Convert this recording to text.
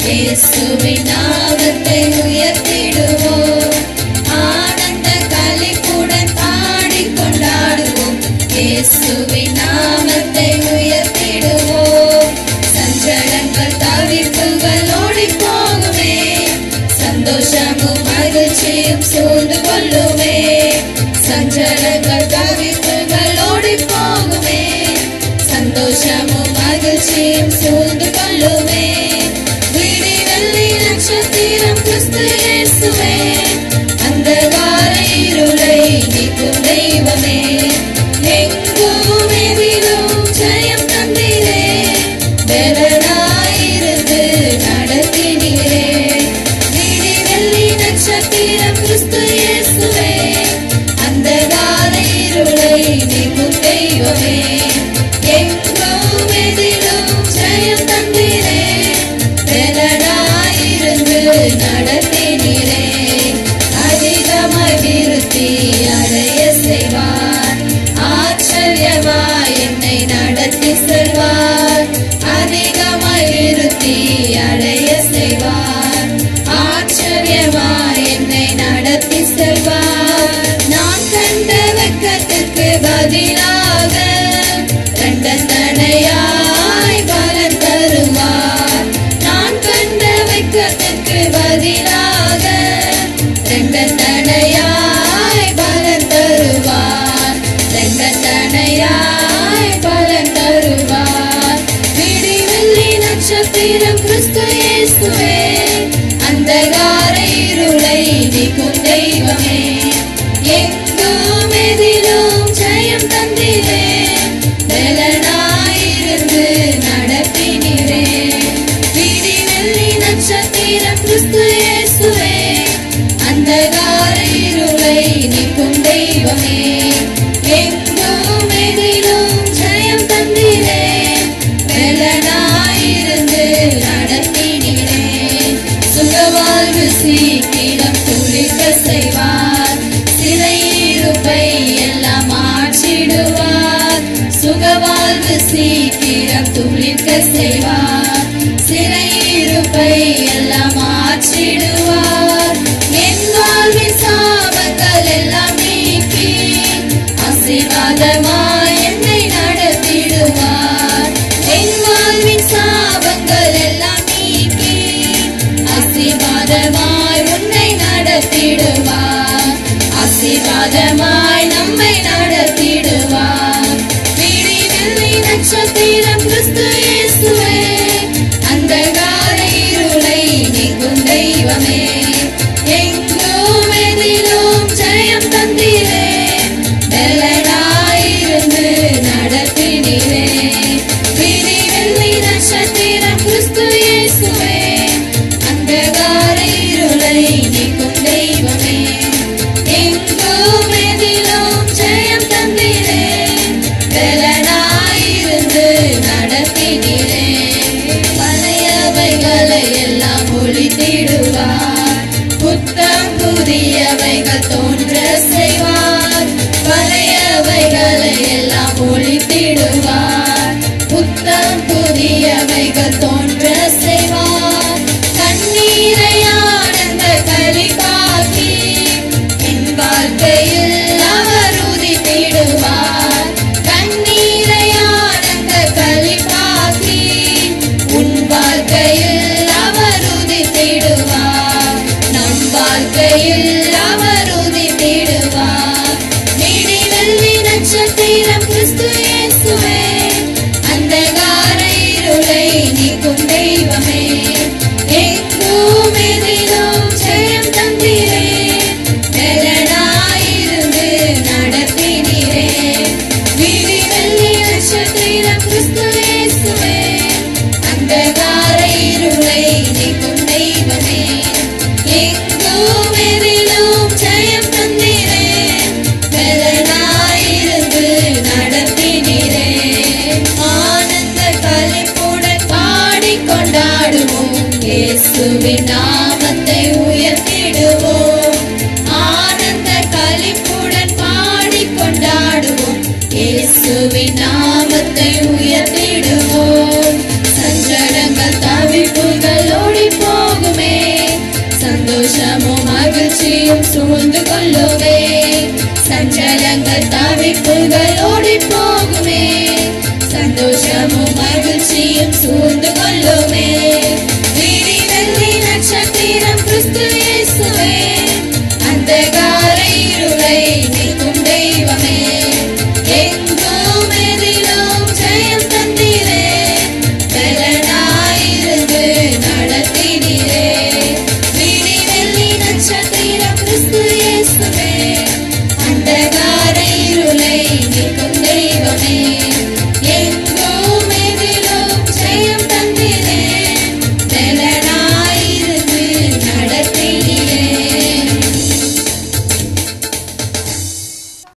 இயேசுவின் நாமத்தை உயர்த்திடுவோம் ஆனந்த களிப்புடன் பாடி கொண்டாடுவோம் இயேசுவின் நாமத்தை உயர்த்திடுவோம் சஞ்சலங்கள் தவிர்ப்புகள் ஓடி போகுமே சந்தோஷமும் மகிழ்ச்சியும் சூழ்ந்து கொள்ளுமே சஞ்சலங்கள் தவிர்ப்புகள் ஓடி போகுமே சந்தோஷமும் மகிழ்ச்சியும் சூழ்ந்து கொள்ளுமே விடி வெள்ளி நட்சத்திரம் கிறிஸ்து இயேசுவே அந்தகார இருளை நீக்கும் தெய்வமே எங்கும் எதிலும் ஜெயம் தந்தீரே பெலனாயிருந்து நடத்தினீரே விடி வெள்ளி நட்சத்திரம் கிறிஸ்து இயேசுவே அந்தகார இருளை நீக்கும் தெய்வமே எங்கும் எதிலும் ஜெயம் தந்தீரே பெலனாயிருந்து நடத்தினீரே அதிகமாய் விருத்தி அடைய செய்வார் ஆச்சரியமாய் என்னை நடத்தி செல்வார் அதிகமாய் விருத்தி அடைய செய்வார் ஆச்சரியமாய் என்னை நடத்தி செல்வார் நான் கண்ட வெக்கத்துக்கு பதிலாக ரெண்டந்தனையாய் பலன் தருவார் நான் கண்ட வெக்கத்துக்கு பதிலாக ரெண்டந்தனையாய் பலன் தருவார் ரெண்டந்தனையாய் பலன் தருவார் விடி வெள்ளி நட்சத்திரம் கிறிஸ்து இயேசுவே அந்தகார இருளை நீக்கும் தெய்வமே எங்கும் எதிலும் ஜெயம் தந்திரே பெலனாயிருந்து நடத்தினீரே விடி வெள்ளி நட்சத்திரம் கிறிஸ்து இயேசுவே அந்தகார இருளை நீக்கும் தெய்வமே எங்கும் எதிலும் ஜெயம் தந்திரே பெலனாயிருந்து நடத்தினீரே சுகவாழ்வு சீக்கிரம் துளிக்க செய்வார் சிறையிருப்பை எல்லாம் மாற்றிடுவார் சுகவாழ்வு சீக்கிரம் துளிக்க செய்வார் சிறையிருப்பை எல்லாம் மாற்றிடுவார் என் வாழ்வின் சாபங்கள் எல்லாம் நீக்கி ஆசீர்வாதமாய் என்னை நடத்திடுவார் என் வாழ்வின் சாபங்கள் எல்லாம் நீக்கி ஆசீர்வாதமாய் உன்னை நடத்திடுவார் ஆசீர்வாதமாய் நம்மை நடத்திடுவார் விடி வெள்ளி நட்சத்திரம் கிறிஸ்து இயேசுவே அந்தகார இருளை நீக்கும் தெய்வமே எங்கும் எதிலும் ஜெயம் தந்தீரே பெலனாயிருந்து நடத்தினீரே விடி வெள்ளி நட்சத்திரம் கிறிஸ்து இயேசுவே அந்தகார இருளை நீக்கும் தெய்வமே எங்கும் எதிலும் ஜெயம் தந்தீரே பெலனாயிருந்து நடத்தினீரே பழையவைகளை எல்லாம் ஒளித்திடுவார் புத்தம் புதியவைகள் தோன்ற செய்வார் பழையவைகளை எல்லாம் ஒளித்திடுவார் புத்தம் புதியவைகள் தோன்ற செய்வார் கண்ணீரை ஆனந்த களிப்பாக்கி என் வாழ்க்கையில் அவர் உதித்திடுவார் கண்ணீரை ஆனந்த களிப்பாக்கி உன் வாழ்க்கையில் அவர் உதித்திடுவார் நம் வாழ்க்கையில் அவர் உதித்திடுவார் விடி வெள்ளி நட்சத்திரம் கிறிஸ்து இயேசுவே அந்தகார இருளை நீக்கும் தெய்வமே எங்கும் எதிலும் ஜெயம் தந்திரே பெலனாயிருந்து நடத்தினீரே விடி வெள்ளி நட்சத்திரம் கிறிஸ்து இயேசுவே அந்தகார இருளை நீக்கும் தெய்வமே எங்கும் எதிலும் ஜெயம் தந்திரே பெலனாயிருந்து நடத்தினீரே ஆனந்த களிப்புடன் பாடி கொண்டாடுவோம் இயேசுவின் நாமத்தை உயர்த்திடுவோம் ஆனந்த களிப்புடன் பாடி கொண்டாடுவோம் இயேசுவின் நாமத்தை உயர்த்திடுவோம் சஞ்சலங்கள் தவிப்புகள் ஓடி களைப்புகள் ஓடி போகுமே சந்தோஷமும் மகிழ்ச்சியும் சூழ்ந்து